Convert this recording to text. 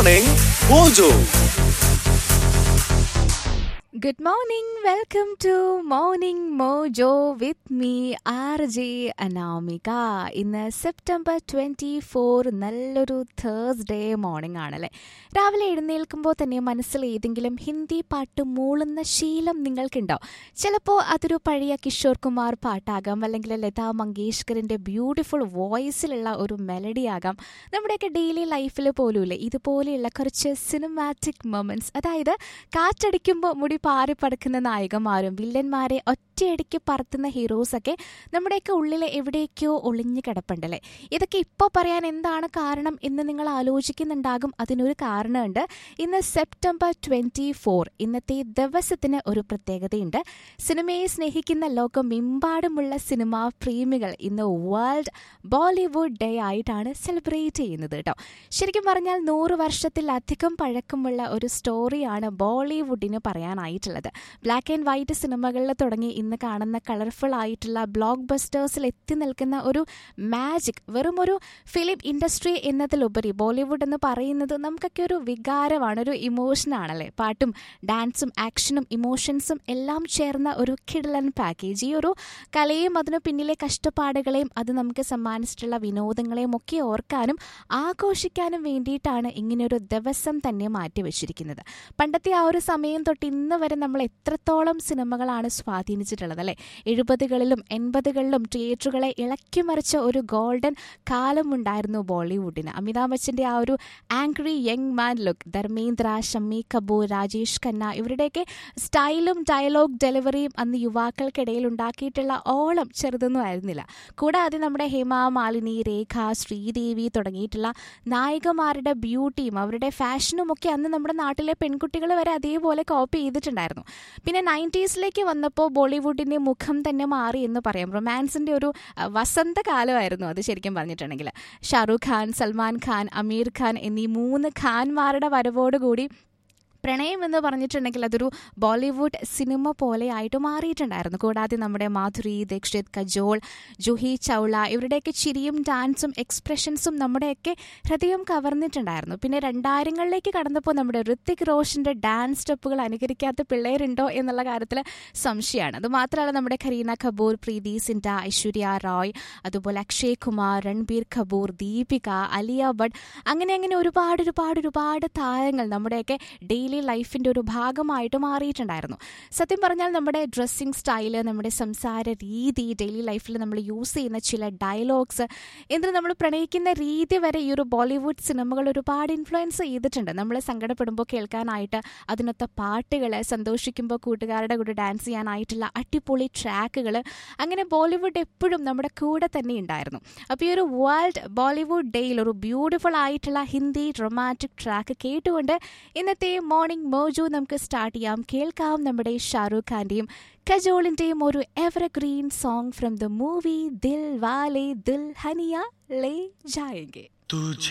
Morning Mojo. Good morning. Welcome to Morning Mojo with me, RJ Anamika ഇന്ന് September twenty four നല്ലൊരു Thursday morning ആണല്ലേ രാവിലെ എഴുന്നേൽക്കുമ്പോൾ തന്നെ മനസ്സിൽ ഏതെങ്കിലും ഹിന്ദി പാട്ട് മൂളുന്ന ശീലം നിങ്ങൾക്കുണ്ടോ ചിലപ്പോൾ അതൊരു പഴയ കിഷോർ കുമാർ പാട്ടാകാം അല്ലെങ്കിൽ ലതാ മങ്കേഷ്കറിൻ്റെ ബ്യൂട്ടിഫുൾ വോയിസിലുള്ള ഒരു മെലഡി ആകാം നമ്മുടെയൊക്കെ ഡെയിലി ലൈഫിൽ പോലുമില്ലേ ഇതുപോലെയുള്ള കുറച്ച് സിനിമാറ്റിക് മൊമെന്റ്സ് അതായത് കാറ്റടിക്കുമ്പോൾ മുടി പാറി പറക്കുന്ന നായകന്മാരും വില്ലന്മാരെ ഒറ്റയടിക്ക് പറത്തുന്ന ഹീറോസൊക്കെ നമ്മുടെയൊക്കെ ഉള്ളിൽ എവിടേക്കോ ഒളിഞ്ഞു കിടപ്പുണ്ടല്ലേ ഇതൊക്കെ ഇപ്പോൾ പറയാൻ എന്താണ് കാരണം എന്ന് നിങ്ങൾ ആലോചിക്കുന്നുണ്ടാകും അതിനൊരു കാരണമുണ്ട് ഇന്ന് സെപ്റ്റംബർ ട്വൻറ്റി ഫോർ ഇന്നത്തെ ദിവസത്തിന് ഒരു പ്രത്യേകതയുണ്ട് സിനിമയെ സ്നേഹിക്കുന്ന ലോകമെമ്പാടുമുള്ള സിനിമാ പ്രേമികൾ ഇന്ന് വേൾഡ് ബോളിവുഡ് ഡേ ആയിട്ടാണ് സെലിബ്രേറ്റ് ചെയ്യുന്നത് കേട്ടോ ശരിക്കും പറഞ്ഞാൽ നൂറ് വർഷത്തിലധികം പഴക്കമുള്ള ഒരു സ്റ്റോറിയാണ് ബോളിവുഡിന് പറയാനായിട്ടുള്ളത് ബ്ലാക്ക് ആൻഡ് വൈറ്റ് സിനിമകളിൽ തുടങ്ങി ഇന്ന് കാണുന്ന കളർഫുൾ ആയിട്ടുള്ള ബ്ലോക്ക് ബസ്റ്റേഴ്സിൽ എത്തി നിൽക്കുന്ന ഒരു മാജിക് വെറും ഒരു ഫിലിം ഇൻഡസ്ട്രി എന്നതിലുപരി ബോളിവുഡ് എന്ന് പറയുന്നത് നമുക്കൊക്കെ ഒരു വികാരമാണ് ഒരു ഇമോഷനാണല്ലേ പാട്ടും ഡാൻസും ആക്ഷനും ഇമോഷൻസും എല്ലാം ചേർന്ന ഒരു കിഡലൻ പാക്കേജ് ഈ ഒരു കലയും അതിനു പിന്നിലെ കഷ്ടപ്പാടുകളെയും അത് നമുക്ക് സമ്മാനിച്ചിട്ടുള്ള വിനോദങ്ങളെയും ഒക്കെ ഓർക്കാനും ആഘോഷിക്കാനും വേണ്ടിയിട്ടാണ് ഇങ്ങനെയൊരു ദിവസം തന്നെ മാറ്റിവെച്ചിരിക്കുന്നത് പണ്ടത്തെ ആ ഒരു സമയം തൊട്ട് ഇന്ന് വരെ നമ്മൾ എത്രത്തോളം സിനിമകളാണ് സ്വാധീനിച്ചിട്ടുള്ളത് അല്ലേ എഴുപതുകളിലും എൺപതുകളിലും തിയേറ്ററുകളെ ഇളക്കിമറിച്ച ഒരു ഗോൾഡൻ കാലമുണ്ടായിരുന്നു ബോളിവുഡിന് അമിതാഭ് ബച്ചൻ്റെ ആ ഒരു angry young man look Dharmendra Shammi Kapoor Rajesh Khanna ഇവരുടെയൊക്കെ സ്റ്റൈലും ഡയലോഗ് ഡെലിവറിയും അന്ന് യുവാക്കൾക്കിടയിൽ ഉണ്ടാക്കിയിട്ടുള്ള ഓളം ചെറുതൊന്നും ആയിരുന്നില്ല കൂടാതെ നമ്മുടെ ഹേമ മാലിനി രേഖ ശ്രീദേവി തുടങ്ങിയിട്ടുള്ള നായികമാരുടെ ബ്യൂട്ടിയും അവരുടെ ഫാഷനും ഒക്കെ അന്ന് നമ്മുടെ നാട്ടിലെ പെൺകുട്ടികൾ വരെ അതേപോലെ കോപ്പി ചെയ്തിട്ടുണ്ടായിരുന്നു പിന്നെ നയൻറ്റീസിലേക്ക് വന്നപ്പോൾ ബോളിവുഡിൻ്റെ മുഖം തന്നെ മാറി എന്ന് പറയാം റൊമാൻസിൻ്റെ ഒരു അഹ്, വസന്തകാലമായിരുന്നു അത് ശരിക്കും പറഞ്ഞിട്ടുണ്ടെങ്കിൽ ഷാറൂഖ് ഖാൻ സൽമാൻ ഖാൻ അമീർ ഖാൻ എന്നീ മൂന്ന് ഖാൻമാരുടെ വരവോടുകൂടി പ്രണയം എന്ന് പറഞ്ഞിട്ടുണ്ടെങ്കിൽ അതൊരു ബോളിവുഡ് സിനിമ പോലെ ആയിട്ട് മാറിയിട്ടുണ്ടായിരുന്നു കൂടാതെ നമ്മുടെ മാധുരി ദീക്ഷിത് കജോൾ ജൂഹി ചൗള ഇവരുടെയൊക്കെ ചിരിയും ഡാൻസും എക്സ്പ്രഷൻസും നമ്മുടെയൊക്കെ ഹൃദയം കവർന്നിട്ടുണ്ടായിരുന്നു പിന്നെ രണ്ടായിരങ്ങളിലേക്ക് കടന്നപ്പോൾ നമ്മുടെ ഋത്തിക് റോഷന്റെ ഡാൻസ് സ്റ്റെപ്പുകൾ അനുകരിക്കാത്ത പിള്ളേരുണ്ടോ എന്നുള്ള കാര്യത്തിൽ സംശയമാണ് അതുമാത്രമല്ല നമ്മുടെ കരീന കപൂർ പ്രീതി സിൻഡ ഐശ്വര്യ റോയ് അതുപോലെ അക്ഷയ് കുമാർ രൺബീർ കപൂർ ദീപിക അലിയ ഭട്ട് അങ്ങനെ അങ്ങനെ ഒരുപാട് ഒരുപാട് ഒരുപാട് താരങ്ങൾ നമ്മുടെയൊക്കെ ഡെയിലി ലൈഫിൻ്റെ ഒരു ഭാഗമായിട്ട് മാറിയിട്ടുണ്ടായിരുന്നു സത്യം പറഞ്ഞാൽ നമ്മുടെ ഡ്രസ്സിങ് സ്റ്റൈല് നമ്മുടെ സംസാര രീതി ഡെയിലി ലൈഫിൽ നമ്മൾ യൂസ് ചെയ്യുന്ന ചില ഡയലോഗ്സ് എന്നിട്ട് നമ്മൾ പ്രണയിക്കുന്ന രീതി വരെ ഈ ഒരു ബോളിവുഡ് സിനിമകൾ ഒരുപാട് ഇൻഫ്ലുവൻസ് ചെയ്തിട്ടുണ്ട് നമ്മൾ സങ്കടപ്പെടുമ്പോൾ കേൾക്കാനായിട്ട് അതിനൊത്ത പാട്ടുകൾ സന്തോഷിക്കുമ്പോൾ കൂട്ടുകാരുടെ കൂടെ ഡാൻസ് ചെയ്യാനായിട്ടുള്ള അടിപൊളി ട്രാക്കുകൾ അങ്ങനെ ബോളിവുഡ് എപ്പോഴും നമ്മുടെ കൂടെ തന്നെ ഉണ്ടായിരുന്നു അപ്പോൾ ഈ ഒരു വേൾഡ് ബോളിവുഡ് ഡേയിൽ ഒരു ബ്യൂട്ടിഫുൾ ആയിട്ടുള്ള ഹിന്ദി റൊമാൻറ്റിക് ട്രാക്ക് കേട്ടുകൊണ്ട് ഇന്നത്തെ മോർണിംഗ് മോജു നമുക്ക് സ്റ്റാർട്ട് ചെയ്യാം കേൾക്കാം നമ്മുടെ ഷാറൂഖ് ഖാന്റെയും കജോളിന്റെയും ഒരു evergreen song from the movie Dilwale Dulhania Le ജായെങ്കെ